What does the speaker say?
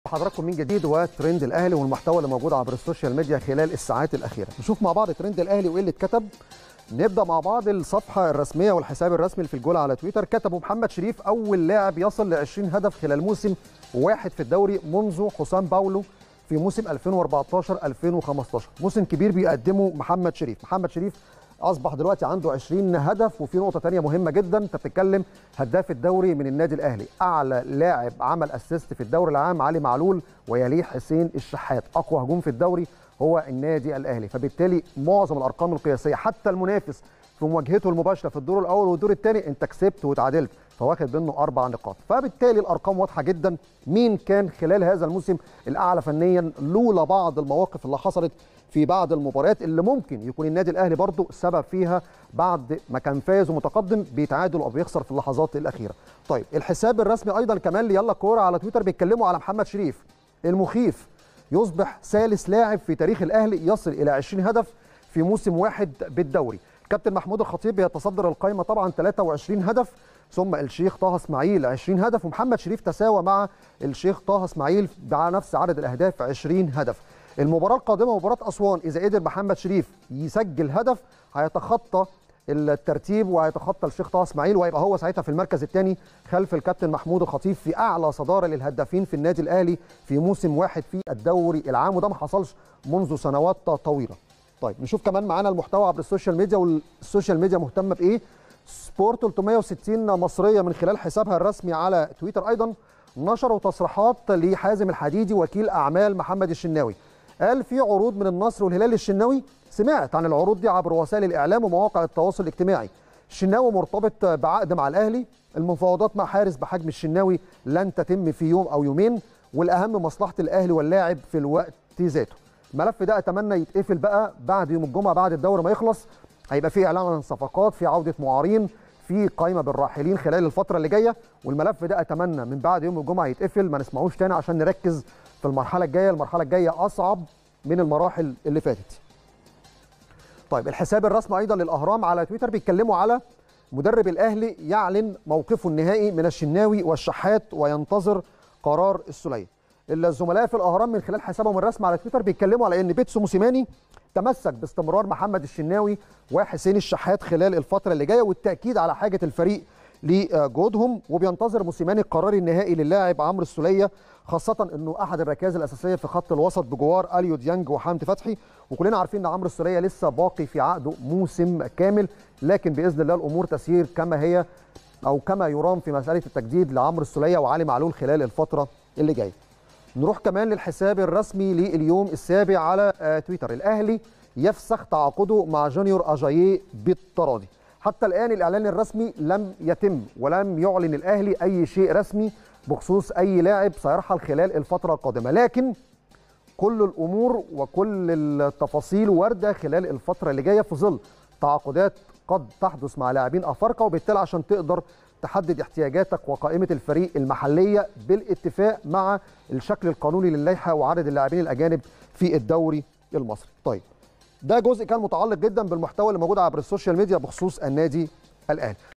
حضراتكم من جديد وترند الاهلي والمحتوى اللي موجود عبر السوشيال ميديا خلال الساعات الاخيره نشوف مع بعض ترند الاهلي وايه اللي اتكتب نبدا مع بعض الصفحه الرسميه والحساب الرسمي اللي في الجول على تويتر كتبوا محمد شريف اول لاعب يصل ل 20 هدف خلال موسم واحد في الدوري منذ حسام باولو في موسم 2014 2015 موسم كبير بيقدمه محمد شريف محمد شريف اصبح دلوقتي عنده 20 هدف وفي نقطه ثانيه مهمه جدا انت بتتكلم هداف الدوري من النادي الاهلي اعلى لاعب عمل اسيست في الدوري العام علي معلول ويليه حسين الشحات اقوى هجوم في الدوري هو النادي الاهلي فبالتالي معظم الارقام القياسيه حتى المنافس في مواجهته المباشره في الدور الاول والدور الثاني انت كسبت وتعادلت فواخد منه اربع نقاط فبالتالي الارقام واضحه جدا مين كان خلال هذا الموسم الاعلى فنيا لولا بعض المواقف اللي حصلت في بعض المباريات اللي ممكن يكون النادي الاهلي برضه سبب فيها بعد ما كان فايز ومتقدم بيتعادل او بيخسر في اللحظات الاخيره. طيب الحساب الرسمي ايضا كمان ليلا كوره على تويتر بيتكلموا على محمد شريف المخيف يصبح ثالث لاعب في تاريخ الاهلي يصل الى 20 هدف في موسم واحد بالدوري. كابتن محمود الخطيب بيتصدر القائمه طبعا 23 هدف ثم الشيخ طه اسماعيل 20 هدف ومحمد شريف تساوى مع الشيخ طه اسماعيل على نفس عدد الاهداف 20 هدف. المباراة القادمة مباراة أسوان إذا قدر محمد شريف يسجل هدف هيتخطى الترتيب وهيتخطى الشيخ طه اسماعيل وهيبقى هو ساعتها في المركز الثاني خلف الكابتن محمود الخطيب في اعلى صداره للهدافين في النادي الاهلي في موسم واحد في الدوري العام وده ما حصلش منذ سنوات طويله. طيب نشوف كمان معانا المحتوى عبر السوشيال ميديا والسوشيال ميديا مهتمه بايه؟ سبورت 360 مصريه من خلال حسابها الرسمي على تويتر ايضا نشروا تصريحات لحازم الحديدي وكيل اعمال محمد الشناوي. قال في عروض من النصر والهلال الشناوي سمعت عن العروض دي عبر وسائل الاعلام ومواقع التواصل الاجتماعي الشناوي مرتبط بعقد مع الاهلي المفاوضات مع حارس بحجم الشناوي لن تتم في يوم او يومين والاهم مصلحه الاهلي واللاعب في الوقت ذاته الملف ده اتمنى يتقفل بقى بعد يوم الجمعه بعد الدوري ما يخلص هيبقى في اعلان عن صفقات في عوده معارين في قائمه بالراحلين خلال الفتره اللي جايه والملف ده اتمنى من بعد يوم الجمعه يتقفل ما نسمعوش تاني عشان نركز في المرحله الجايه المرحله الجايه اصعب من المراحل اللي فاتت طيب الحساب الرسمي ايضا للاهرام على تويتر بيتكلموا على مدرب الاهلي يعلن موقفه النهائي من الشناوي والشحات وينتظر قرار السليه الزملاء في الاهرام من خلال حسابهم الرسمي على تويتر بيتكلموا على ان بيتسو موسيماني تمسك باستمرار محمد الشناوي وحسين الشحات خلال الفتره اللي جايه والتاكيد على حاجه الفريق لجهودهم وبينتظر موسيماني القرار النهائي للاعب عمرو السوليه خاصه انه احد الركائز الاساسيه في خط الوسط بجوار اليو ديانج وحمدي فتحي وكلنا عارفين ان عمرو السوليه لسه باقي في عقده موسم كامل لكن باذن الله الامور تسير كما هي او كما يرام في مساله التجديد لعمرو السوليه وعلي معلول خلال الفتره اللي جايه. نروح كمان للحساب الرسمي لليوم السابع على تويتر الاهلي يفسخ تعاقده مع جونيور اجاييه بالتراضي. حتى الان الاعلان الرسمي لم يتم ولم يعلن الاهلي اي شيء رسمي بخصوص اي لاعب سيرحل خلال الفتره القادمه لكن كل الامور وكل التفاصيل وارده خلال الفتره اللي جايه في ظل تعاقدات قد تحدث مع لاعبين افارقه وبالتالي عشان تقدر تحدد احتياجاتك وقائمه الفريق المحليه بالاتفاق مع الشكل القانوني للائحه وعدد اللاعبين الاجانب في الدوري المصري. طيب ده جزء كان متعلق جدا بالمحتوى اللي موجود عبر السوشيال ميديا بخصوص النادي الاهلي.